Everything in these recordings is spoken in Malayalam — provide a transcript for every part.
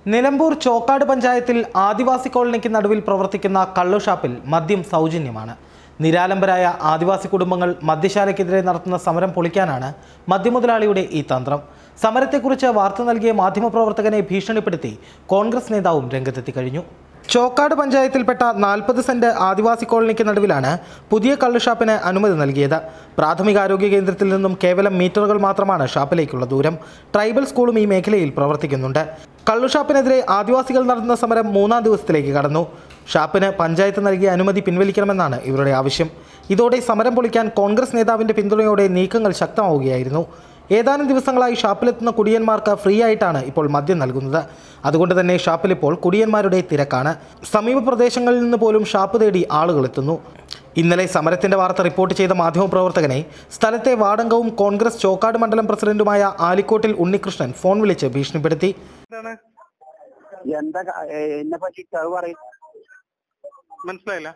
നിലമ്പൂർ ചോക്കാട് പഞ്ചായത്തിൽ ആദിവാസി കോളനിക്ക് നടുവിൽ പ്രവർത്തിക്കുന്ന കള്ളുഷാപ്പിൽ മദ്യം സൗജന്യമാണ് നിരാലംബരായ ആദിവാസി കുടുംബങ്ങൾ മദ്യശാലയ്ക്കെതിരെ നടത്തുന്ന സമരം പൊളിക്കാനാണ് മദ്യമുതലാളിയുടെ ഈ തന്ത്രം സമരത്തെക്കുറിച്ച് വാർത്ത നൽകിയ മാധ്യമപ്രവർത്തകനെ ഭീഷണിപ്പെടുത്തി കോൺഗ്രസ് നേതാവും രംഗത്തെത്തി കഴിഞ്ഞു ചോക്കാട് പഞ്ചായത്തിൽപ്പെട്ട നാൽപ്പത് സെന്റ് ആദിവാസി കോളനിക്ക് നടുവിലാണ് പുതിയ കള്ളുഷാപ്പിന് അനുമതി നൽകിയത് പ്രാഥമികാരോഗ്യ കേന്ദ്രത്തിൽ നിന്നും കേവലം മീറ്ററുകൾ മാത്രമാണ് ഷാപ്പിലേക്കുള്ള ദൂരം ട്രൈബൽ സ്കൂളും ഈ മേഖലയിൽ പ്രവർത്തിക്കുന്നുണ്ട് കള്ളുഷാപ്പിനെതിരെ ആദിവാസികൾ നടത്തുന്ന സമരം മൂന്നാം ദിവസത്തിലേക്ക് കടന്നു ഷാപ്പിന് പഞ്ചായത്ത് നൽകിയ അനുമതി പിൻവലിക്കണമെന്നാണ് ഇവരുടെ ആവശ്യം ഇതോടെ സമരം പൊളിക്കാൻ കോൺഗ്രസ് നേതാവിന്റെ പിന്തുണയോടെ നീക്കങ്ങൾ ശക്തമാവുകയായിരുന്നു ഏതാനും ദിവസങ്ങളായി ഷാപ്പിലെത്തുന്ന കുടിയന്മാർക്ക് ഫ്രീ ആയിട്ടാണ് ഇപ്പോൾ മദ്യം നൽകുന്നത് അതുകൊണ്ട് തന്നെ ഷാപ്പിൽ ഇപ്പോൾ കുടിയന്മാരുടെ തിരക്കാണ് സമീപ പ്രദേശങ്ങളിൽ നിന്ന് പോലും ഷാപ്പ് തേടി ആളുകൾ എത്തുന്നു ഇന്നലെ സമരത്തിന്റെ വാർത്ത റിപ്പോർട്ട് ചെയ്ത മാധ്യമപ്രവർത്തകനെ സ്ഥലത്തെ വാടങ്കവും കോൺഗ്രസ് ചോക്കാട് മണ്ഡലം പ്രസിഡന്റുമായ ആലിക്കോട്ടിൽ ഉണ്ണികൃഷ്ണൻ ഫോൺ വിളിച്ച് ഭീഷണിപ്പെടുത്തി എന്താണ് എന്താ ക- ഏ, എന്നെ പറ്റി അത് പറയും മനസ്സിലായില്ല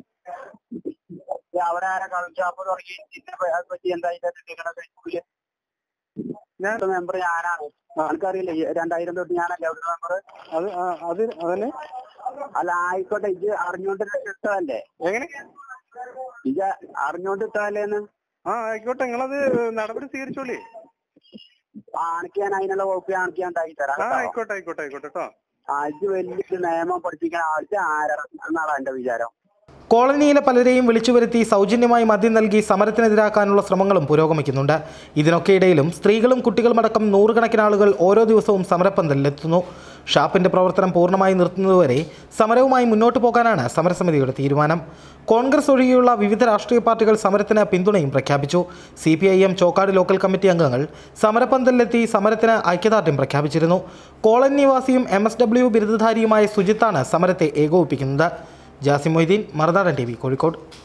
അവിടെ ആരാ കളിച്ചാപ്പ് തുടങ്ങി ഇതിനെ പ- അത് പറ്റി എന്താ ഇതിന്റെ നിങ്ങളുടെ ഫേസ്ബുക്കില് ഞാൻ മെമ്പർ ഞാനാണ് ആൾക്കറിയില്ല ഈ രണ്ടായിരം തൊട്ട് ഞാനല്ലേ അവിടെ മെമ്പർ അത് ആ, അത് അതന്നെ അല്ല ആയിക്കോട്ടെ ഇത് അറിഞ്ഞോണ്ട് ഇട്ടതല്ലേ എങ്ങനെ ഇത് അറിഞ്ഞോണ്ട് ഇട്ടതല്ലേന്ന് ആ ആയിക്കോട്ടെ നിങ്ങളത് നടപടി സ്വീകരിച്ചോളി ആണിക്കാൻ അതിനുള്ള വകുപ്പ് ആണിക്കാൻ ഉണ്ടാക്കി തരാം ആ കേട്ടോ. ആയിക്കോട്ടെ ആയിക്കോട്ടെ ആയിക്കോട്ടെ കേട്ടോ ആ, ഇത് വലിയൊരു നിയമം പഠിപ്പിക്കുന്ന ആൾക്ക് ആരാണ് എന്നാണ് എന്റെ വിചാരം കോളനിയിലെ പലരെയും വിളിച്ചു വരുത്തി സൗജന്യമായി മദ്യം നൽകി സമരത്തിനെതിരാക്കാനുള്ള ശ്രമങ്ങളും പുരോഗമിക്കുന്നുണ്ട് ഇതിനൊക്കെയിടയിലും സ്ത്രീകളും കുട്ടികളുമടക്കം നൂറുകണക്കിന് ആളുകൾ ഓരോ ദിവസവും സമരപ്പന്തലിലെത്തുന്നു ഷാപ്പിന്റെ പ്രവർത്തനം പൂർണ്ണമായി നിർത്തുന്നതുവരെ സമരവുമായി മുന്നോട്ട് പോകാനാണ് സമരസമിതിയുടെ തീരുമാനം കോൺഗ്രസ് ഒഴികെയുള്ള വിവിധ രാഷ്ട്രീയ പാർട്ടികൾ സമരത്തിന് പിന്തുണയും പ്രഖ്യാപിച്ചു C P I M Chokkad local committee അംഗങ്ങൾ സമരപ്പന്തലിലെത്തി സമരത്തിന് ഐക്യദാർഢ്യം പ്രഖ്യാപിച്ചിരുന്നു കോളനി നിവാസിയും എം എസ് ഡബ്ല്യു ബിരുദധാരിയുമായ സുജിത്താണ് സമരത്തെ ഏകോപിപ്പിക്കുന്നത് ജാസിം മൊയ്തീൻ മറുനാടൻ ടി വി കോഴിക്കോട്